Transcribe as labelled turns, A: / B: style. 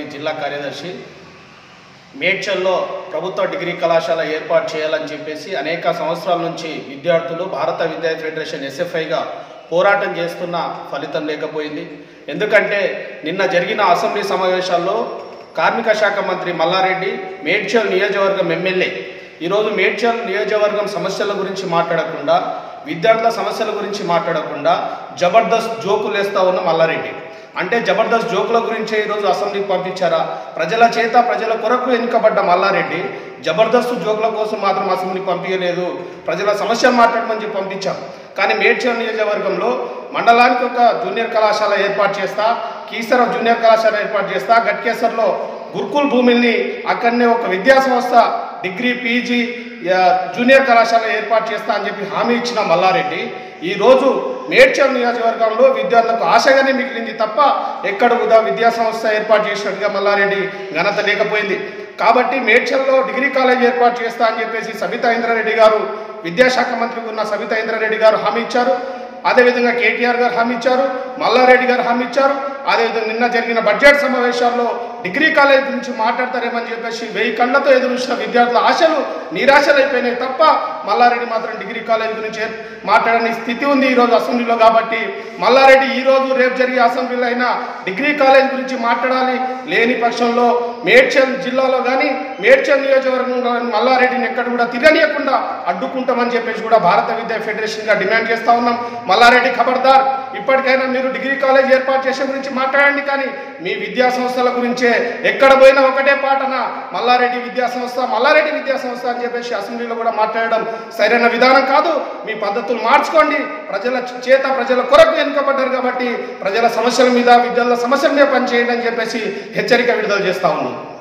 A: జిల్లా కార్యదర్శి మేడ్చల్లో ప్రభుత్వ డిగ్రీ కళాశాల ఏర్పాటు చేయాలని చెప్పేసి అనేక సంవత్సరాల నుంచి విద్యార్థులు భారత విద్యా ఫెడరేషన్ ఎస్ఎఫ్ఐగా పోరాటం చేస్తున్న ఫలితం లేకపోయింది ఎందుకంటే నిన్న జరిగిన అసెంబ్లీ సమావేశాల్లో కార్మిక శాఖ మంత్రి మల్లారెడ్డి మేడ్చల్ నియోజకవర్గం ఎమ్మెల్యే ఈరోజు మేడ్చల్ నియోజకవర్గం సమస్యల గురించి మాట్లాడకుండా విద్యార్థుల సమస్యల గురించి మాట్లాడకుండా జబర్దస్త్ జోకులు వేస్తా ఉన్న మల్లారెడ్డి అంటే జబర్దస్త్ జోకుల గురించే ఈరోజు అసెంబ్లీకి పంపించారా ప్రజల చేత ప్రజల కొరకు ఎన్నికబడ్డ మల్లారెడ్డి జబర్దస్త్ జోకుల కోసం మాత్రం అసెంబ్లీకి పంపించలేదు ప్రజల సమస్యలు మాట్లాడమని చెప్పి పంపించాం కానీ మేడ్చల్ నియోజకవర్గంలో మండలానికి ఒక జూనియర్ కళాశాల ఏర్పాటు చేస్తా కీసర జూనియర్ కళాశాల ఏర్పాటు చేస్తా గట్కేసర్లో గురుకుల్ భూమిని అక్కడనే ఒక విద్యా సంస్థ డిగ్రీ పీజీ ఆ, జూనియర్ కళాశాల ఏర్పాటు చేస్తా అని చెప్పి హామీ ఇచ్చిన మల్లారెడ్డి ఈ రోజు మేడ్చల్ నియోజకవర్గంలో విద్యార్థులకు ఆశగానే మిగిలింది తప్ప ఎక్కడ కూడా విద్యా సంస్థ ఏర్పాటు చేసినట్టుగా మల్లారెడ్డి ఘనత లేకపోయింది కాబట్టి మేడ్చల్లో డిగ్రీ కాలేజ్ ఏర్పాటు చేస్తా అని చెప్పేసి సబితా ఇంద్రారెడ్డి గారు విద్యాశాఖ మంత్రి ఉన్న సబితా ఇంద్రారెడ్డి గారు హామీ ఇచ్చారు అదేవిధంగా కేటీఆర్ గారు హామీ ఇచ్చారు మల్లారెడ్డి గారు హామీ ఇచ్చారు అదేవిధంగా నిన్న జరిగిన బడ్జెట్ సమావేశాల్లో డిగ్రీ కాలేజ్ గురించి మాట్లాడతారేమని చెప్పేసి వెయ్యి కళ్ళతో ఎదురు చూసిన విద్యార్థుల ఆశలు నిరాశలు అయిపోయినాయి తప్ప మల్లారెడ్డి మాత్రం డిగ్రీ కాలేజ్ గురించి ఏ- మాట్లాడని స్థితి ఉంది ఈరోజు అసెంబ్లీలో కాబట్టి మల్లారెడ్డి ఈ రోజు రేపు జరిగే అసెంబ్లీలో అయినా డిగ్రీ కాలేజ్ గురించి మాట్లాడాలి లేని పక్షంలో మేడ్చల్ జిల్లాలో కానీ మేడ్చల్ నియోజకవర్గంలో కానీ మల్లారెడ్డిని ఎక్కడ కూడా తిరగనీయకుండా అడ్డుకుంటామని చెప్పేసి కూడా భారత విద్యా ఫెడరేషన్గా డిమాండ్ చేస్తా ఉన్నాం మల్లారెడ్డి ఖబర్దార్ ఇప్పటికైనా మీరు డిగ్రీ కాలేజ్ ఏర్పాటు చేసే గురించి మాట్లాడండి కానీ మీ విద్యా సంస్థల గురించే ఎక్కడ పోయినా ఒకటే పాటన మల్లారెడ్డి విద్యా సంస్థ మల్లారెడ్డి విద్యా సంస్థ అని చెప్పేసి అసెంబ్లీలో కూడా మాట్లాడడం సరైన విధానం కాదు మీ పద్ధతులు మార్చుకోండి ప్రజల చేత ప్రజల కొరకు వెనుకబడ్డారు కాబట్టి ప్రజల సమస్యల మీద విద్యార్థుల సమస్యల మీద పనిచేయండి అని చెప్పేసి హెచ్చరిక విడుదల చేస్తా ఉన్నాం